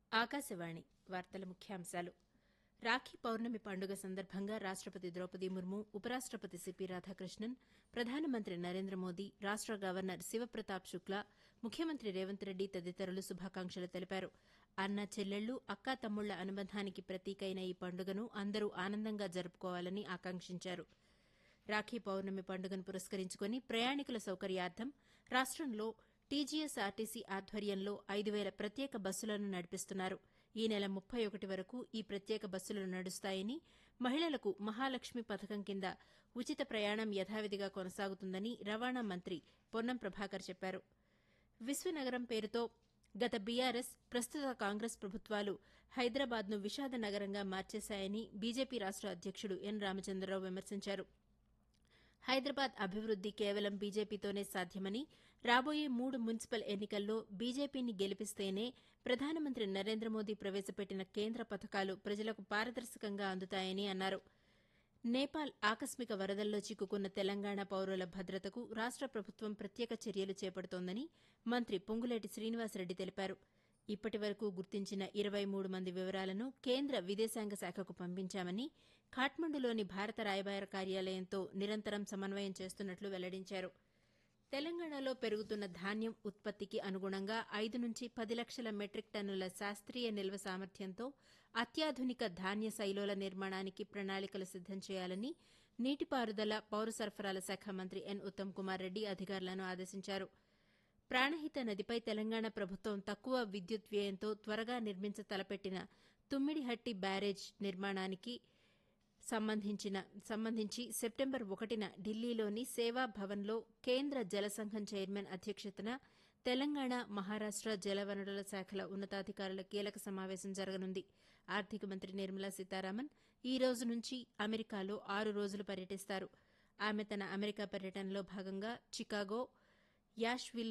ఆకాశవాణి వార్తల ముఖ్యాంశాలు రాఖీ పౌర్ణమి పండుగ సందర్భంగా రాష్టపతి ద్రౌపది ముర్ము ఉపరాష్టపతి సిపి రాధాకృష్ణన్ ప్రధానమంత్రి నరేంద్ర మోదీ రాష్ట గవర్నర్ శివప్రతాప్ శుక్లా ముఖ్యమంత్రి రేవంత్ రెడ్డి తదితరులు శుభాకాంక్షలు తెలిపారు అన్న చెల్లెళ్లు అక్కా తమ్ముళ్ల అనుబంధానికి ప్రతీకైన ఈ పండుగను అందరూ ఆనందంగా జరుపుకోవాలని ఆకాంక్షించారు రాఖీ పౌర్ణమి పండుగను పురస్కరించుకుని ప్రయాణికుల సౌకర్యార్థం రాష్టంలో టీజీఎస్ ఆర్టీసీ ఆధ్వర్యంలో ఐదు వేల ప్రత్యేక బస్సులను నడిపిస్తున్నారు ఈ నెల ముప్పై ఒకటి వరకు ఈ ప్రత్యేక బస్సులు నడుస్తాయని మహిళలకు మహాలక్ష్మి పథకం కింద ఉచిత ప్రయాణం యథావిధిగా కొనసాగుతుందని రవాణా మంత్రి పొన్నం ప్రభాకర్ చెప్పారు విశ్వనగరం పేరుతో గత బీఆర్ఎస్ ప్రస్తుత కాంగ్రెస్ ప్రభుత్వాలు హైదరాబాద్ను విషాద నగరంగా మార్చేశాయని బీజేపీ రాష్ట అధ్యకుడు ఎన్ రామచంద్రరావు విమర్శించారు హైదరాబాద్ అభివృద్ది కేవలం బీజేపీతోనే సాధ్యమని రాబోయే మూడు మున్సిపల్ ఎన్నికల్లో బీజేపీని గెలిపిస్తేనే ప్రధానమంత్రి నరేంద్ర మోదీ ప్రవేశపెట్టిన కేంద్ర పథకాలు ప్రజలకు పారదర్శకంగా అందుతాయని అన్నారు నేపాల్ ఆకస్మిక వరదల్లో చిక్కుకున్న తెలంగాణ పౌరుల భద్రతకు రాష్ట ప్రభుత్వం ప్రత్యేక చర్యలు చేపడుతోందని మంత్రి పొంగులేటి శ్రీనివాసరెడ్డి తెలిపారు ఇప్పటి వరకు గుర్తించిన ఇరవై మూడు మంది వివరాలను కేంద్ర విదేశాంగ శాఖకు పంపించామని ఖాట్మండులోని భారత రాయబార కార్యాలయంతో నిరంతరం సమన్వయం చేస్తున్నట్లు వెల్లడించారు తెలంగాణలో పెరుగుతున్న ధాన్యం ఉత్పత్తికి అనుగుణంగా ఐదు నుంచి పది లక్షల మెట్రిక్ టన్నుల శాస్త్రీయ నిల్వ సామర్థ్యంతో అత్యాధునిక ధాన్య శైలోల నిర్మాణానికి ప్రణాళికలు సిద్దం చేయాలని నీటిపారుదల పౌర సరఫరాల శాఖ మంత్రి ఎన్ ఉత్తమ్ కుమార్ రెడ్డి అధికారులను ఆదేశించారు ప్రాణహిత నదిపై తెలంగాణ ప్రభుత్వం తక్కువ విద్యుత్ వ్యయంతో త్వరగా నిర్మించ తలపెట్టిన తుమ్మిడిహట్టి బ్యారేజ్ నిర్మాణానికి సంబంధించిన సంబంధించి సెప్టెంబర్ ఒకటిన ఢిల్లీలోని సేవా భవన్లో కేంద్ర జలసంఘం చైర్మన్ అధ్యక్షతన తెలంగాణ మహారాష్ట జలవనరుల శాఖల ఉన్నతాధికారుల కీలక సమావేశం జరగనుంది ఆర్థిక మంత్రి నిర్మలా సీతారామన్ ఈ రోజు నుంచి అమెరికాలో ఆరు రోజులు పర్యటిస్తారు ఆమె తన అమెరికా పర్యటనలో భాగంగా చికాగో యాష్విల్